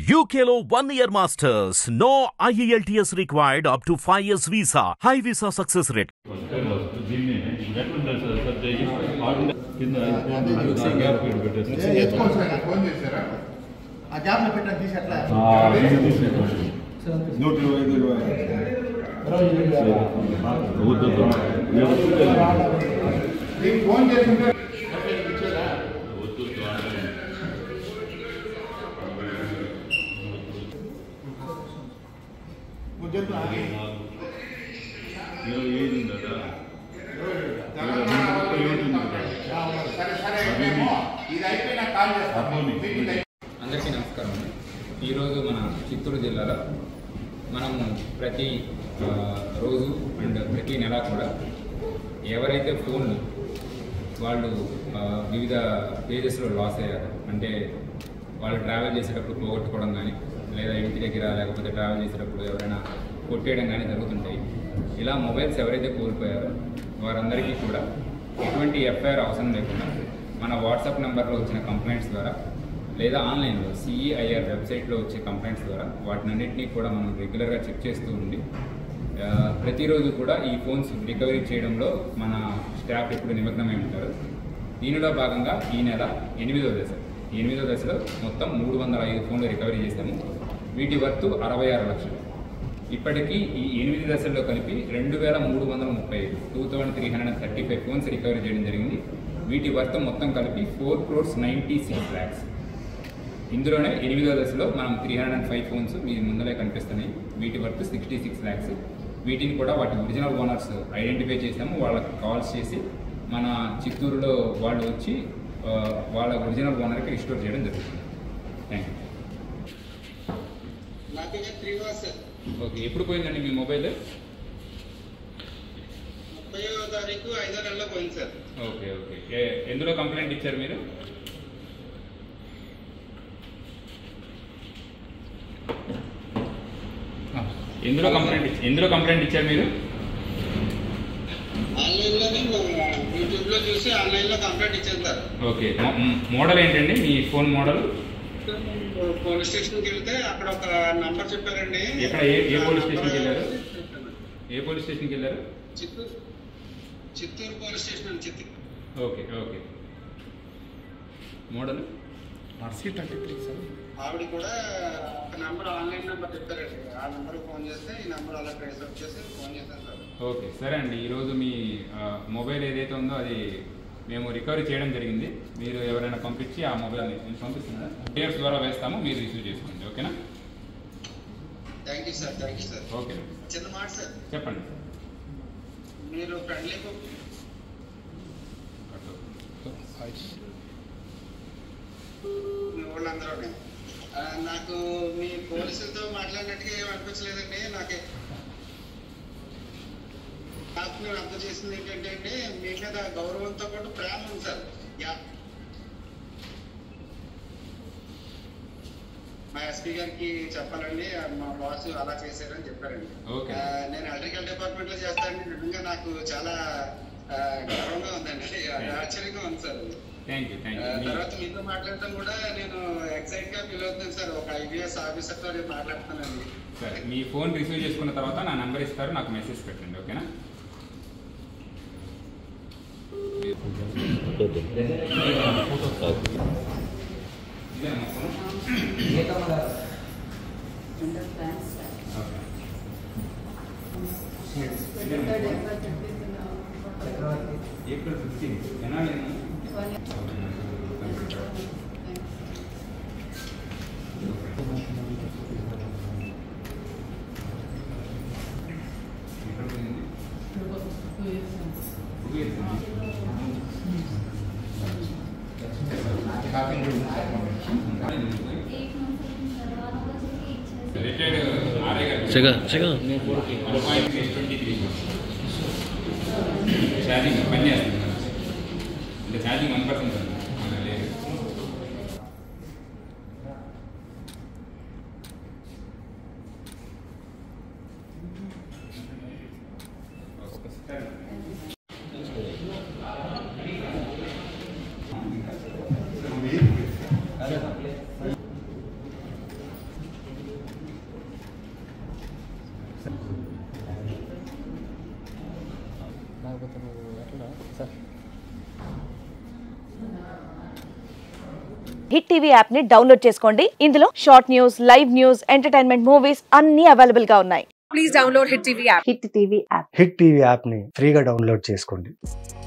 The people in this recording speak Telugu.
UKLO one year masters. No IELTS required up to 5 years visa. High visa success rate. దీన్ని ఎట్లుంటారు సార్ సార్ చేయి ఆరు కింద ఐదు ఫోన్లు ఆ గ్యాప్ ఇక్కడ పెట్టేస్తారు ఎత్తుకోండి సార్ నాకు ఫోన్ చేశారా ఆ గ్యాప్ లో పెట్టండి తీసి ఎట్లా ఆ, దీన్ని తీసేయండి. నూట ఇరవై ఐదు ఇరవై వద్దు, వద్దు. మీరు చూడండి. నీకు ఫోన్ చేస్తుంటే వద్దు, వద్దు అంటే. నువ్వు చెప్పు నాలుగు. ఇరవై ఐదు ఉందా సరే సరే మేము ఇది అయిపోయినా కాల్ చేస్తాము మీటింగ్ అయిపోయి అందరికీ నమస్కారం ఈరోజు మన చిత్తూరు జిల్లాలో మనము ప్రతి ఆ, రోజు అండ్ ప్రతి నెల కూడా ఎవరైతే ఫోన్లు వాళ్ళు ఆ, వివిధ పేజెస్లో లాస్ అయ్యారు అంటే వాళ్ళు ట్రావెల్ చేసేటప్పుడు పోగొట్టుకోవడం కానీ లేదా ఇంటి దగ్గర లేకపోతే ట్రావెల్ చేసేటప్పుడు ఎవరైనా కొట్టేయడం కానీ జరుగుతుంటాయి ఇలా మొబైల్స్ ఎవరైతే కోల్పోయారో వారందరికీ కూడా ఎటువంటి ఎఫ్ఐఆర్ అవసరం లేకుండా మన వాట్సాప్ నెంబర్లో వచ్చిన కంప్లైంట్స్ ద్వారా లేదా ఆన్లైన్లో సిఈఐఆర్ వెబ్సైట్లో వచ్చే కంప్లైంట్స్ ద్వారా వాటినన్నింటినీ కూడా మనం రెగ్యులర్గా చెక్ చేస్తూ ఉండి ఆ, ప్రతిరోజు కూడా ఈ ఫోన్స్ రికవరీ చేయడంలో మన స్టాఫ్ ఎప్పుడు నిమగ్నమై ఉంటారు దీనిలో భాగంగా ఈ నెల ఎనిమిదో దశ ఈ ఎనిమిదో దశలో మొత్తం మూడు వందల ఐదు ఫోన్లు రికవరీ చేశాము వీటి వర్తు అరవై ఆరు లక్షలు ఇప్పటికీ ఈ ఎనిమిది దశల్లో కలిపి రెండు వేల మూడు వందల ముప్పై ఐదు two thousand three hundred thirty five phones recovery చేయడం జరిగింది వీటి వర్త్ మొత్తం కలిపి four crores ninety six lakhs ఇందులోనే ఎనిమిదో దశలో మనం three hundred and five phones మీ ముందరే కనిపిస్తున్నాయి వీటి వర్త్ సిక్స్టీ సిక్స్ ల్యాక్స్ వీటిని కూడా వాటి ఒరిజినల్ ఓనర్స్ ఐడెంటిఫై చేసాము వాళ్ళకి కాల్స్ చేసి మన చిత్తూరులో వాళ్ళు వచ్చి ఆ, వాళ్ళ ఒరిజినల్ ఓనర్కి రిస్టోర్ చేయడం జరుగుతుంది థ్యాంక్ యూ నా పేరు శ్రీనివాస్ సార్ ఓకే ఎప్పుడు పోయిందండి మీ మొబైల్ ముప్పైవ తారీఖు ఐదో నెలలో పోయింది సార్ ఓకే ఓకే ఏ- ఎందులో కంప్లైంట్ ఇచ్చారు మీరు ఆ, ఎందులో కంప్లైంట్ ఇచ్చి- ఎందులో కంప్లైంట్ ఇచ్చారు మీరు ఆన్లైన్ లోనే యూట్యూబ్ లో చూసి ఆన్లైన్ లో కంప్లైంట్ ఇచ్చాను సార్ ఓకే మో- మ్, మోడల్ ఏంటండి మీ ఫోన్ మోడల్ పోలీస్ స్టేషన్ కి వెళ్తే అక్కడ ఒక నంబర్ చెప్పారండి ఎక్కడ? ఏ- ఏ పోలీస్ ఆ స్టేషన్కి నంబర్ వెళ్ళారు? ఏ పోలీస్ స్టేషన్కి వెళ్ళారు చిత్తూరు చిత్తూరు పోలీస్ స్టేషన్ అండి చిత్తూరు ఓకే ఓకే మోడల్ ఆవిడ కూడా ఒక నంబర్ ఆన్లైన్ నంబర్ చెప్పారండి ఆ నంబర్ ఫోన్ చేస్తే ఈ నంబర్ అలా ట్రేస్ అవుట్ చేసి ఫోన్ చేశాను సార్ ఓకే సరే అండి ఈరోజు మీ ఆ, మొబైల్ ఏదైతే ఉందో అది మేము రికవరీ చేయడం జరిగింది మీరు ఎవరైనా పంపించి ఆ మొబైల్ని నేను పంపిస్తున్నాను డేట్స్ ద్వారా వేస్తాము మీరు రిసీవ్ చేసుకోండి ఓకేనా thank you sir thank you sir okay చిన్న మాట సార్ చెప్పండి మీరు ఫ్రెండ్లీ మీ వాళ్ళందరూ నాకు మీ పోలీసులతో మాట్లాడినట్టుగా ఏం అనిపించలేదండి నాకు నాకు నేను అర్థం చేసింది ఏంటంటే అండి మీ మీద గౌరవంతో పాటు ప్రేమ ఉంది సార్ యా మా ఎస్పీ గారికి చెప్పాలండి మా బాస్ అలా చేశారని చెప్పారండి ఓకే. ఆ, నేను ఎలక్ట్రికల్ డిపార్ట్మెంట్ లో చేస్తానండి నిజంగా నాకు చాలా ఆ, గర్వంగా ఉందండి ఆశ్చర్యంగా ఉంది sir thank you thank ah, you తర్వాత మీతో మాట్లాడటం కూడా నేను ఎక్సైట్ గా ఫీల్ అవుతున్నాను సార్ ఒక ఐబిఎస్ ఆఫీసర్ తో నేను మాట్లాడుతున్నానండి సరే మీ ఫోన్ రిసీవ్ చేసుకున్న తర్వాత నా నెంబర్ ఇస్తారు నాకు మెసేజ్ పెట్టండి ఓకేనా ఇదేనా మా ఫోన్? ఓకే. ఏప్రిల్ ఫిఫ్టీన్ ఎనాలి ఎక్కడ పోయింది టూ ఇయర్స్ రిటైర్డ్ ఆర్ఐ గారు Siga, siga. ఛార్జింగ్ పని చేస్తుంది అంటే ఛార్జింగ్ వన్ పర్సెంట్ లేదు హిట్ టీవీ యాప్ ని డౌన్లోడ్ చేసుకోండి ఇందులో short news live news entertainment movies అన్ని అవైలబుల్ గా ఉన్నాయి హిట్ టీవీ యాప్ని ఫ్రీగా డౌన్లోడ్ చేసుకోండి